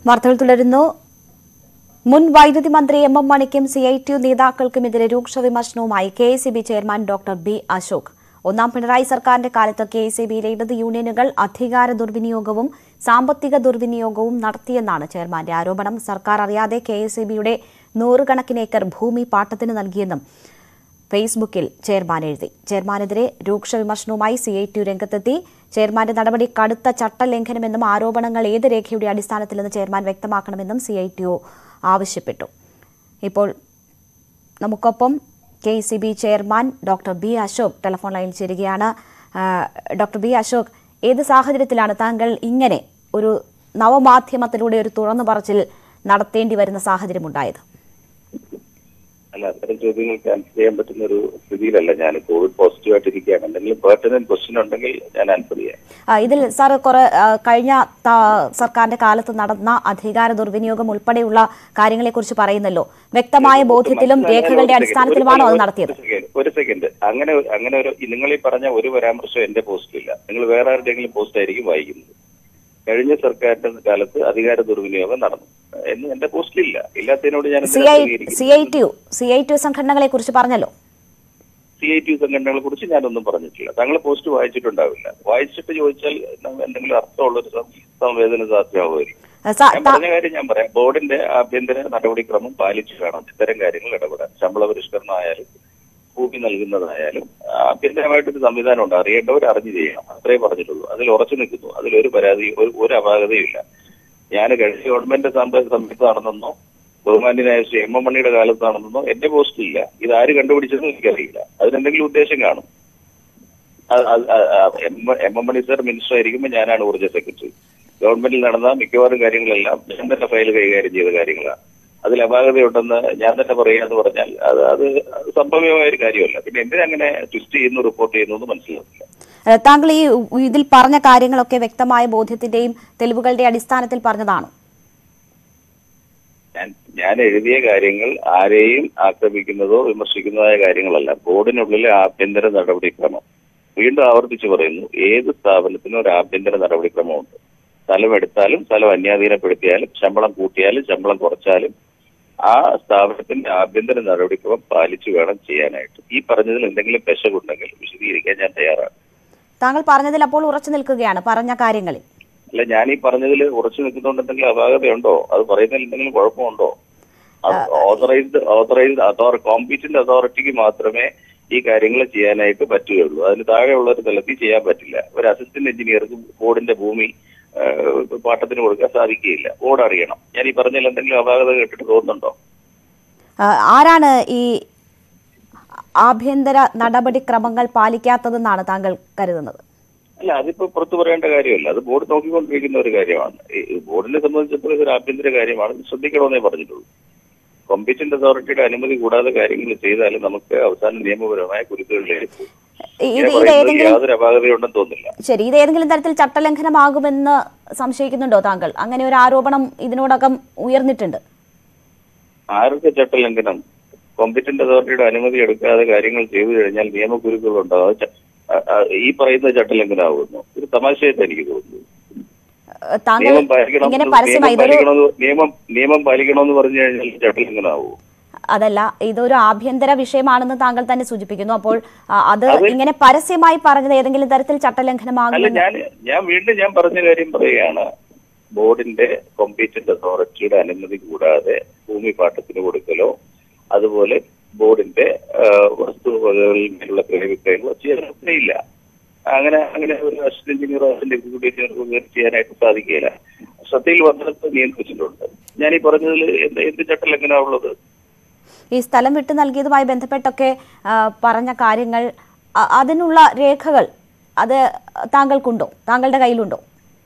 വാർത്തകൾ തുടരുന്നു മുൻ വൈദ്യുതി മന്ത്രി എം എം മണിക്കും സി ഐ ടി യു നേതാക്കൾക്കുമെതിരെ രൂക്ഷ വിമർശനവുമായി K S B chairman doctor B Ashok ഒന്നാം പിണറായി സർക്കാരിന്റെ കാലത്ത് കെ എസ് ബിയിലെ ഇടത് യൂണിയനുകൾ അധികാര ദുർവിനിയോഗവും സാമ്പത്തിക ദുർവിനിയോഗവും നടത്തിയെന്നാണ് ചെയർമാന്റെ ആരോപണം സർക്കാർ അറിയാതെ കെ എസ് ബിയുടെ നൂറുകണക്കിന് ഏക്കർ ഭൂമി പാട്ടത്തിന് നൽകിയെന്നും ഫേസ്ബുക്കിൽ ചെയർമാൻ എഴുതി ചെയർമാനെതിരെ രൂക്ഷ വിമർശനവുമായി സി ഐ ടി യു രംഗത്തെത്തി ചെയർമാന്റെ നടപടി കടുത്ത ചട്ടലംഘനമെന്നും ആരോപണങ്ങൾ ഏത് രേഖയുടെ അടിസ്ഥാനത്തിലെന്ന് ചെയർമാൻ വ്യക്തമാക്കണമെന്നും സി ഐ ടി യു ആവശ്യപ്പെട്ടു ഇപ്പോൾ നമുക്കൊപ്പം K C B chairman doctor B Ashok telephone ലൈനിൽ ചേരുകയാണ് ആ, ഡോക്ടർ ബി അശോക് ഏത് സാഹചര്യത്തിലാണ് താങ്കൾ ഇങ്ങനെ ഒരു നവമാധ്യമത്തിലൂടെ ഒരു തുറന്നു പറച്ചിൽ നടത്തേണ്ടി വരുന്ന സാഹചര്യമുണ്ടായത് അല്ല അത്തരം ചോദ്യങ്ങൾക്ക് ആൻസർ ചെയ്യാൻ പറ്റുന്ന ഒരു സ്ഥിതിയിലല്ല ഞാൻ കോവിഡ് പോസിറ്റീവ് ആയിട്ടിരിക്കുകയാണ് എന്തെങ്കിലും പെർട്ടനന്റ് ക്വസ്റ്റ്യൻ ഉണ്ടെങ്കിൽ ഞാൻ ആൻസർ ചെയ്യാം ആ, ഇതിൽ സാർ കുറെ ആ, കഴിഞ്ഞ ത- സർക്കാരിന്റെ കാലത്ത് നടന്ന അധികാര ദുർവിനിയോഗം ഉൾപ്പെടെയുള്ള കാര്യങ്ങളെക്കുറിച്ച് പറയുന്നല്ലോ വ്യക്തമായ ബോധ്യത്തിലും രേഖകളുടെ അടിസ്ഥാനത്തിലുമാണോ അത് നടത്തിയത് ഒരു second, ഒരു സെക്കൻഡ് അങ്ങനെ അങ്ങനെ ഒരു നിങ്ങൾ ഈ പറഞ്ഞ ഒരു പരാമർശം എന്റെ പോസ്റ്റിലില്ല നിങ്ങൾ വേറെ ആരുടെയെങ്കിലും പോസ്റ്റ് ആയിരിക്കും വായിക്കുന്നത് കഴിഞ്ഞ സർക്കാരിന്റെ കാലത്ത് അധികാര ദുർവിനിയോഗം നടന്നു എന്ന് എന്റെ പോസ്റ്റിലില്ല ഇല്ലാത്തതിനോട് ഞാൻ C I C I T U C I T U സംഘടനകളെ കുറിച്ച് പറഞ്ഞല്ലോ സി ഐ ടി സംഘടനകളെ കുറിച്ച് ഞാനൊന്നും പറഞ്ഞിട്ടില്ല താങ്കൾ പോസ്റ്റ് വായിച്ചിട്ടുണ്ടാവില്ല വായിച്ചിട്ട് ചോദിച്ചാൽ നമുക്ക് എന്തെങ്കിലും അർത്ഥമുള്ള ഒരു സംവേദന സാധ്യമാവുമായിരിക്കും ആ, സാ- ഞാൻ താ- പറഞ്ഞ കാര്യം ഞാൻ പറയാം ബോർഡിന്റെ ആഭ്യന്തര നടപടിക്രമം പാലിച്ചു വേണം ഇത്തരം കാര്യങ്ങൾ ഇടപെടാൻ ശമ്പള പരിഷ്കരണം ആയാലും ഭൂമി നൽകുന്നതായാലും ആഭ്യന്തരമായിട്ടൊരു സംവിധാനം ഉണ്ട് അറിയേണ്ടവർ അറിഞ്ഞു ചെയ്യണം അത്രേ പറഞ്ഞിട്ടുള്ളൂ അതിൽ ഉറച്ചു നിൽക്കുന്നു അതിലൊരു പരാതി ഒരു ഒരു അപാകതയും ഇല്ല ഞാൻ കഴിഞ്ഞ ഗവൺമെന്റ് സമ- സമയത്ത് നടന്നെന്നോ ബഹുമാന്യനായ ശ്രീ എം എം മണിയുടെ കാലത്ത് നടന്നെന്നോ എന്റെ പോസ്റ്റിലില്ല ഇത് ആര് കണ്ടുപിടിച്ചതെന്ന് എനിക്കറിയില്ല അതിനെന്തെങ്കിലും ഉദ്ദേശം കാണും അത് അത് അത് ആ M M M Mani sir minister ആയിരിക്കുമ്പോൾ ഞാനാണ് ഊർജ്ജ സെക്രട്ടറി ഗവൺമെന്റിൽ നടന്ന മിക്കവാറും കാര്യങ്ങളെല്ലാം ഞാൻ തന്നെ ഫയൽ കൈകാര്യം ചെയ്ത കാര്യങ്ങളാണ് അതിൽ അപാകതയുണ്ടെന്ന് ഞാൻ തന്നെ പറയാന്ന് പറഞ്ഞാൽ അത് അത് അത് സംഭവ്യമായ ഒരു കാര്യമല്ല പിന്നെ എന്തിനാ അങ്ങനെ ട്വിസ്റ്റ് ചെയ്യുന്നു റിപ്പോർട്ട് ചെയ്യുന്നു എന്ന് മനസ്സിലാവില്ല ആ, താങ്കൾ ഈ ഇതിൽ പറഞ്ഞ കാര്യങ്ങളൊക്കെ വ്യക്തമായ ബോധ്യത്തിന്റെയും തെളിവുകളുടെ അടിസ്ഥാനത്തിൽ പറഞ്ഞതാണോ ഞാൻ ഞാൻ എഴുതിയ കാര്യങ്ങൾ ആരെയും ആക്രമിക്കുന്നതോ വിമർശിക്കുന്നതായ കാര്യങ്ങളല്ല ബോർഡിനുള്ളിലെ ആഭ്യന്തര നടപടിക്രമം വീണ്ടും ആവർത്തിച്ച് പറയുന്നു ഏത് സ്ഥാപനത്തിനും ഒരു ആഭ്യന്തര നടപടിക്രമമുണ്ട് സ്ഥലം എടുത്താലും സ്ഥലം അന്യാധീനപ്പെടുത്തിയാലും ശമ്പളം കൂട്ടിയാലും ശമ്പളം കുറച്ചാലും ആ സ്ഥാപനത്തിന്റെ ആഭ്യന്തര നടപടിക്രമം പാലിച്ചു വേണം ചെയ്യാനായിട്ട് ഈ പറഞ്ഞതിൽ എന്തെങ്കിലും പെശകുണ്ടെങ്കിൽ വിശദീകരിക്കാൻ ഞാൻ തയ്യാറാണ് താങ്കൾ പറഞ്ഞതിൽ അപ്പോൾ ഉറച്ചു നിൽക്കുകയാണ് പറഞ്ഞ കാര്യങ്ങളിൽ അല്ല ഞാൻ ഈ പറഞ്ഞതിൽ ഉറച്ചു നിൽക്കുന്നതുകൊണ്ട് എന്തെങ്കിലും അപാകതയുണ്ടോ അത് പറയുന്നതിൽ എന്തെങ്കിലും കുഴപ്പമുണ്ടോ ഓതറൈസ്ഡ് ഓതറൈസ്ഡ് അതോറിറ്റി കോമ്പീറ്റന്റ് അതോറിറ്റിക്ക് മാത്രമേ ഈ കാര്യങ്ങൾ ചെയ്യാനായിട്ട് പറ്റുകയുള്ളൂ അതിന് താഴെയുള്ള ഒരു തലത്തിൽ ചെയ്യാൻ പറ്റില്ല ഒരു അസിസ്റ്റന്റ് എഞ്ചിനീയർക്ക് ബോർഡിന്റെ ഭൂമി ആ, പാട്ടത്തിന് കൊടുക്കാൻ സാധിക്കുകയില്ല ബോർഡ് അറിയണം ഞാൻ ഈ പറഞ്ഞതിൽ എന്തെങ്കിലും അപാകത കേട്ടിട്ട് തോന്നുന്നുണ്ടോ ആ, ആരാണ് ഈ ആഭ്യന്തര നടപടിക്രമങ്ങൾ പാലിക്കാത്തതെന്നാണ് താങ്കൾ കരുതുന്നത് അല്ല അതിപ്പോ പുറത്തു പറയേണ്ട കാര്യമല്ല അത് ബോർഡ് നോക്കിക്കൊണ്ടിരിക്കുന്ന ഒരു കാര്യമാണ് ഈ ബോർഡിനെ സംബന്ധിച്ചിടത്തോളം ഇതൊരു ആഭ്യന്തര കാര്യമാണ് ഇത് ശ്രദ്ധിക്കണമെന്നേ പറഞ്ഞിട്ടുള്ളൂ കോമ്പീറ്റന്റ് അതോറിറ്റിയുടെ അനുമതി കൂടാതെ കാര്യങ്ങൾ ചെയ്താലും നമുക്ക് അവസാനം നിയമപരമായ കുരുക്കുകളിലേക്ക് പോകും ഇത് ഇങ്ങനെ ഇത് പറയുന്നതിൽ ഏതെങ്കിലും യാതൊരു അപാകതയുണ്ടെന്ന് തോന്നുന്നില്ല ശരി ഇത് ഏതെങ്കിലും തരത്തിൽ ചട്ടലംഘനമാകുമെന്ന് സംശയിക്കുന്നുണ്ടോ താങ്കൾ അങ്ങനെ ഒരു ആരോപണം ഇതിനോടകം ഉയർന്നിട്ടുണ്ട് ആർക്ക് ചട്ടലംഘനം കോമ്പീറ്റന്റ് അതോറിറ്റിയുടെ അനുമതി എടുക്കാതെ കാര്യങ്ങൾ ചെയ്തു കഴിഞ്ഞാൽ നിയമക്കുരുക്കുകൾ ഉണ്ടാവും അത് ച- ആ- ആ- ഈ പറയുന്ന ചട്ടലംഘനമാകുന്നു ഒരു തമാശയായിട്ട് എനിക്ക് തോന്നുന്നു ഏഹ് താങ്കൾ നിയമം പാലിക്കണം ഇങ്ങനെ നിയമം പരസ്യമായി ഇതൊരു പാലിക്കണമെന്ന് നിയമം നിയമം പാലിക്കണമെന്ന് പറഞ്ഞു കഴിഞ്ഞാൽ ചട്ടലംഘനമാവൂ അതല്ല ഇതൊരു ആഭ്യന്തര വിഷയമാണെന്ന് താങ്കൾ തന്നെ സൂചിപ്പിക്കുന്നു അപ്പോൾ ആ, അത് അത് ഇങ്ങനെ പരസ്യമായി പറഞ്ഞത് ഏതെങ്കിലും തരത്തിൽ അല്ല ചട്ടലംഘനമാകുമെന്ന് ഞാൻ ഞാൻ വീണ്ടും ഞാൻ പറഞ്ഞ കാര്യം പറയുകയാണ് ബോർഡിന്റെ കോമ്പീറ്റന്റ് അതോറിറ്റിയുടെ അനുമതി കൂടാതെ ഭൂമി പാട്ടത്തിന് കൊടുക്കലോ അതുപോലെ ബോർഡിന്റെ ആ, വസ്തുവകകളിൽ മേലുള്ള ക്രയവിക്രയങ്ങളോ ചെയ്യാനില്ല അങ്ങനെ അങ്ങനെ ഒരു അസിസ്റ്റന്റ് എഞ്ചിനീയറോ അസിസ്റ്റന്റ് എക്സിക്യൂട്ടീവ് ചെയ്യാനായിട്ട് സാധിക്കില്ല ശ്രദ്ധയിൽ വന്നിടത്ത് നിയന്ത്രിച്ചിട്ടുണ്ട് ഞാൻ ഈ പറഞ്ഞതിൽ എന്ത് എന്ത് ചട്ടലംഘനമാണ് ഉള്ളത് ഈ സ്ഥലം വിട്ടു നൽകിയതുമായി ബന്ധപ്പെട്ടൊക്കെ ആ, പറഞ്ഞ കാര്യങ്ങൾ അ- അതിനുള്ള രേഖകൾ അത് താങ്കൾക്കുണ്ടോ താങ്കളുടെ കയ്യിലുണ്ടോ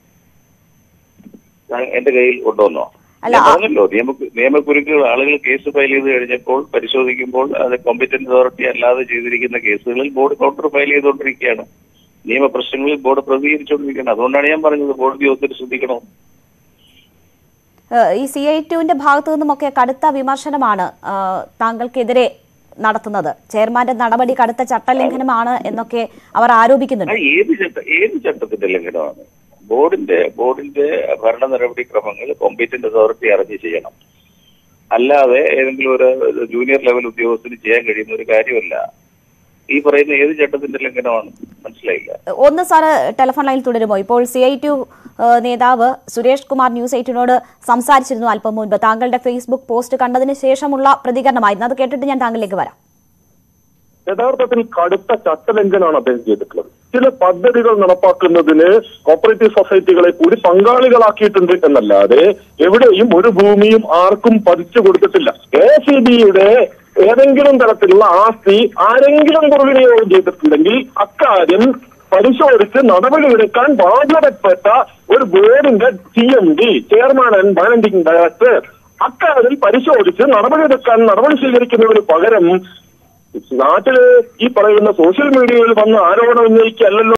ഞാൻ എന്റെ കയ്യിൽ ഉണ്ടോന്നോ അല്ല, ഞാൻ ആ- പറഞ്ഞല്ലോ നിയമ നിയമക്കുരുക്കുകൾ ആളുകൾ കേസ് ഫയൽ ചെയ്ത് കഴിഞ്ഞപ്പോൾ പരിശോധിക്കുമ്പോൾ അത് കോമ്പറ്റന്റ് അതോറിറ്റി അല്ലാതെ ചെയ്തിരിക്കുന്ന കേസുകളിൽ ബോർഡ് കൗണ്ടർ ഫയൽ ചെയ്തുകൊണ്ടിരിക്കുകയാണ് നിയമപ്രശ്നങ്ങളിൽ ബോർഡ് പ്രതികരിച്ചുകൊണ്ടിരിക്കുകയാണ് അതുകൊണ്ടാണ് ഞാൻ പറഞ്ഞത് ബോർഡ് ഉദ്യോഗസ്ഥർ ശ്രദ്ധിക്കണം ഏഹ് ഈ സി ഐ ടുവിന്റെ ഭാഗത്തു നിന്നുമൊക്കെ കടുത്ത വിമർശനമാണ് ആ, താങ്കൾക്കെതിരെ നടത്തുന്നത് ചെയർമാന്റെ നടപടി കടുത്ത ചട്ടലംഘനമാണ് എന്നൊക്കെ അവർ ആ ആരോപിക്കുന്നുണ്ട് ഏത് ചട്ട ഏത് ചട്ടത്തിന്റെ ലംഘനമാണ് ബോർഡിന്റെ ബോർഡിന്റെ ഭരണ നടപടിക്രമങ്ങൾ കോമ്പീറ്റന്റ് അതോറിറ്റി അറിഞ്ഞ് ചെയ്യണം അല്ലാതെ ഏതെങ്കിലും ഒരു ജൂനിയർ ലെവൽ ഉദ്യോഗസ്ഥന് ചെയ്യാൻ കഴിയുന്ന ഒരു കാര്യമല്ല ഈ പറയുന്ന ഏത് ചട്ടത്തിന്റെ ലംഘനമാണ് മനസ്സിലായില്ല ഒന്ന് സാറ് ടെലിഫോൺ ലൈനിൽ തുടരുമോ ഇപ്പോൾ സി ഐ ടി നേതാവ് സുരേഷ് കുമാർ ന്യൂസ് എയ്റ്റിനോട് സംസാരിച്ചിരുന്നു അല്പം മുൻപ് താങ്കളുടെ ഫേസ്ബുക്ക് പോസ്റ്റ് കണ്ടതിന് ശേഷമുള്ള പ്രതികരണമായിരുന്നു അത് കേട്ടിട്ട് ഞാൻ താങ്കളിലേക്ക് വരാം യഥാർത്ഥത്തിൽ കടുത്ത ചട്ടലംഘനമാണ് അദ്ദേഹം ചെയ്തിട്ടുള്ളത് ചില പദ്ധതികൾ നടപ്പാക്കുന്നതിന് കോപ്പറേറ്റീവ് സൊസൈറ്റികളെ കൂടി പങ്കാളികളാക്കിയിട്ടുണ്ട് എന്നല്ലാതെ എവിടെയും ഒരു ഭൂമിയും ആർക്കും പതിച്ചു കൊടുത്തിട്ടില്ല കെ സി ബിയുടെ ഏതെങ്കിലും തരത്തിലുള്ള ആസ്തി ആരെങ്കിലും ദുർവിനിയോഗം ചെയ്തിട്ടുണ്ടെങ്കിൽ അക്കാര്യം പരിശോധിച്ച് നടപടിയെടുക്കാൻ ബാധ്യതപ്പെട്ട ഒരു ബോർഡിന്റെ C M D chairman and managing director അക്കാര്യത്തിൽ പരിശോധിച്ച് നടപടിയെടുക്കാൻ നടപടി സ്വീകരിക്കുന്നതിന് പകരം നാട്ടില് ഈ പറയുന്ന സോഷ്യൽ മീഡിയയിൽ വന്ന് ആരോപണം ഉന്നയിക്കല്ലല്ലോ